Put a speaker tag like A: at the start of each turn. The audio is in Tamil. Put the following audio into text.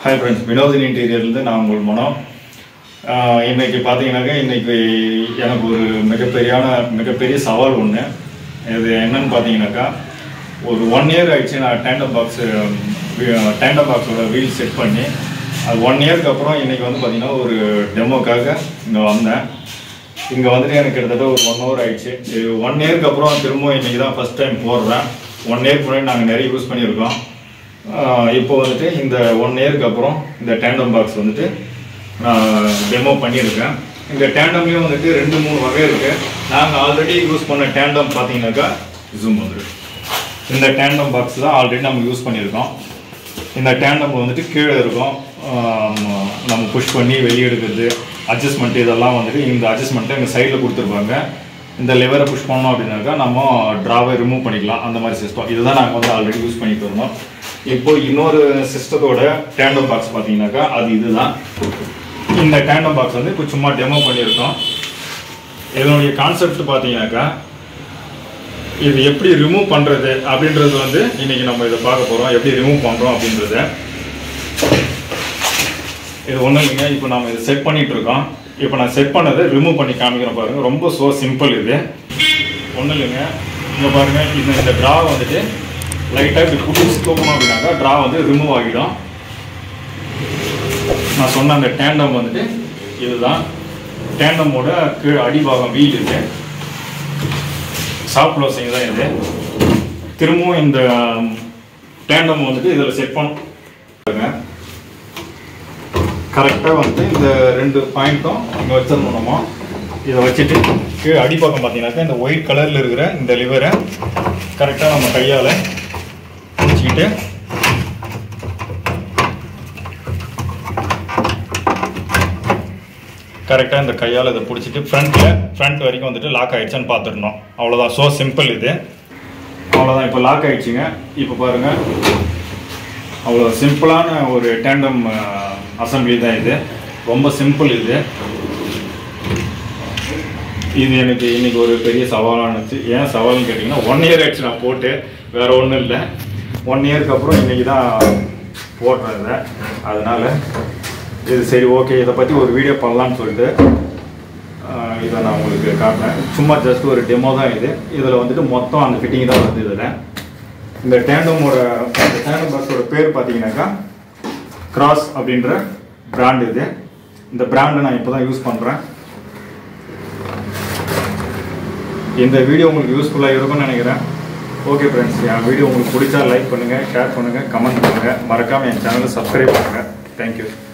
A: ஹாய் ஃப்ரெண்ட்ஸ் வினோதினி இன்டீரியர்லேருந்து நான் உங்கள் மனோ ஆஹ் இன்னைக்கு பார்த்தீங்கன்னாக்கா இன்னைக்கு எனக்கு ஒரு மிகப்பெரியான மிகப்பெரிய சவால் ஒன்று இது என்னன்னு பார்த்தீங்கன்னாக்கா ஒரு ஒன் இயர் ஆயிடுச்சு நான் டேண்டம் பாக்ஸ் டேண்டம் பாக்ஸோட வீல் செட் பண்ணி அது ஒன் இயர்க்கு அப்புறம் இன்னைக்கு வந்து பார்த்தீங்கன்னா ஒரு டெமோக்காக இங்கே வந்தேன் இங்கே வந்துட்டு எனக்கு கிட்டத்தட்ட ஒரு ஒன் ஹவர் ஆயிடுச்சு ஒன் இயர்க்கு அப்புறம் திரும்ப இன்னைக்கு தான் ஃபஸ்ட் டைம் போடுறேன் ஒன் இயர்க்கு முன்னாடி நாங்கள் நிறைய யூஸ் பண்ணியிருக்கோம் ஆஹ் இப்போ வந்துட்டு இந்த ஒன் இயர்க்கு அப்புறம் இந்த டேண்டம் பாக்ஸ் வந்துட்டு நான் டெமோ பண்ணியிருக்கேன் இந்த டேண்டம்லேயும் வந்துட்டு ரெண்டு மூணு வகை இருக்குது நாங்கள் ஆல்ரெடி யூஸ் பண்ண டேண்டம் பார்த்தீங்கன்னாக்கா ஜூம் வந்துருக்கு இந்த டேண்டம் பாக்ஸ் தான் ஆல்ரெடி நம்ம யூஸ் பண்ணியிருக்கோம் இந்த டேண்டம் வந்துட்டு கீழே இருக்கும் ஆம், நம்ம புஷ் பண்ணி வெளியே எடுக்கிறது அட்ஜஸ்ட்மெண்ட் இதெல்லாம் வந்துட்டு இந்த அட்ஜஸ்ட்மெண்ட்டை எங்கள் சைடில் கொடுத்துருப்பாங்க இந்த லெவரை புஷ் பண்ணோம் அப்படின்னாக்கா நம்ம ட்ராவை ரிமூவ் பண்ணிக்கலாம் அந்த மாதிரி சிஸ்டம் இதுதான் நாங்கள் வந்து ஆல்ரெடி யூஸ் பண்ணிட்டு இருந்தோம் இப்போ இன்னொரு சிஸ்டத்தோட டேண்டம் பாக்ஸ் பார்த்தீங்கன்னாக்கா அது இதுதான் இந்த டேண்டம் பாக்ஸ் வந்து இப்போ சும்மா டெமோ பண்ணியிருக்கோம் இதனுடைய கான்செப்ட் பார்த்தீங்கன்னாக்கா இது எப்படி ரிமூவ் பண்ணுறது அப்படின்றது வந்து இன்னைக்கு நம்ம இதை பார்க்க போகிறோம் எப்படி ரிமூவ் பண்ணுறோம் அப்படின்றத இது ஒன்றும் இல்லைங்க இப்போ நம்ம இதை செட் பண்ணிட்டு இருக்கோம் இப்போ நான் செட் பண்ணதை ரிமூவ் பண்ணி காமிக்கிறேன் பாருங்க ரொம்ப ஸோ சிம்பிள் இது ஒன்றும் இல்லைங்க இங்கே பாருங்க இந்த இந்த ட்ரா வந்துட்டு லைட்டாக இப்படி புடிச்சு தூக்கணும் அப்படின்னாக்கா ட்ரா வந்து ரிமூவ் ஆகிடும் நான் சொன்ன அந்த டேண்டம் வந்துட்டு இதுதான் டேண்டமோட கீழ் அடிபாகம் வீல் இது சாஃப்ட் க்ளோசிங் தான் இது திரும்பவும் இந்த டேண்டம் வந்துட்டு இதில் செட் பண்ண கரெக்டாக வந்து இந்த ரெண்டு பாயிண்ட்டும் இங்கே வச்சிடணும் நம்ம இதை வச்சுட்டு கீழே அடிப்பக்கம் பார்த்தீங்கன்னாக்கா இந்த ஒயிட் கலரில் இருக்கிற இந்த லிவரை கரெக்டாக நம்ம கையால் பிடிச்சிக்கிட்டு கரெக்டாக இந்த கையால் இதை பிடிச்சிட்டு ஃப்ரண்ட்டில் ஃப்ரண்ட் வரைக்கும் வந்துட்டு லாக் ஆயிடுச்சான்னு பார்த்துடணும் அவ்வளோதான் ஸோ சிம்பிள் இது அவ்வளோதான் இப்போ லாக் ஆயிடுச்சுங்க இப்போ பாருங்கள் அவ்வளோ சிம்பிளான ஒரு டேண்டம் அசம்பிளி தான் இது ரொம்ப சிம்பிள் இது இது எனக்கு இன்னைக்கு ஒரு பெரிய சவாலானுச்சு ஏன் சவால்னு கேட்டிங்கன்னா ஒன் இயர் ஆயிடுச்சு நான் போட்டு வேற ஒன்றும் இல்லை ஒன் இயருக்கு அப்புறம் இன்னைக்கு தான் போடுறேன் இதை அதனால இது சரி ஓகே இதை பற்றி ஒரு வீடியோ பண்ணலான்னு சொல்லிட்டு ஆஹ், இதை நான் உங்களுக்கு காட்டுறேன் சும்மா ஜஸ்ட் ஒரு டெமோ தான் இது இதில் வந்துட்டு மொத்தம் அந்த ஃபிட்டிங் தான் வருது இதில் இந்த டேண்டமோட இந்த டேண்டம் பாக்ஸோட பேர் பார்த்தீங்கன்னாக்கா கிராஸ் அப்படின்ற பிராண்ட் இது இந்த பிராண்டை நான் இப்போ தான் யூஸ் பண்ணுறேன் இந்த வீடியோ உங்களுக்கு யூஸ்ஃபுல்லாக இருக்கும்னு நினைக்கிறேன் ஓகே ஃப்ரெண்ட்ஸ் என் வீடியோ உங்களுக்கு பிடிச்சா லைக் பண்ணுங்கள் ஷேர் பண்ணுங்கள் கமெண்ட் பண்ணுங்கள் மறக்காமல் என் சேனலை சப்ஸ்கிரைப் பண்ணுங்கள் தேங்க்யூ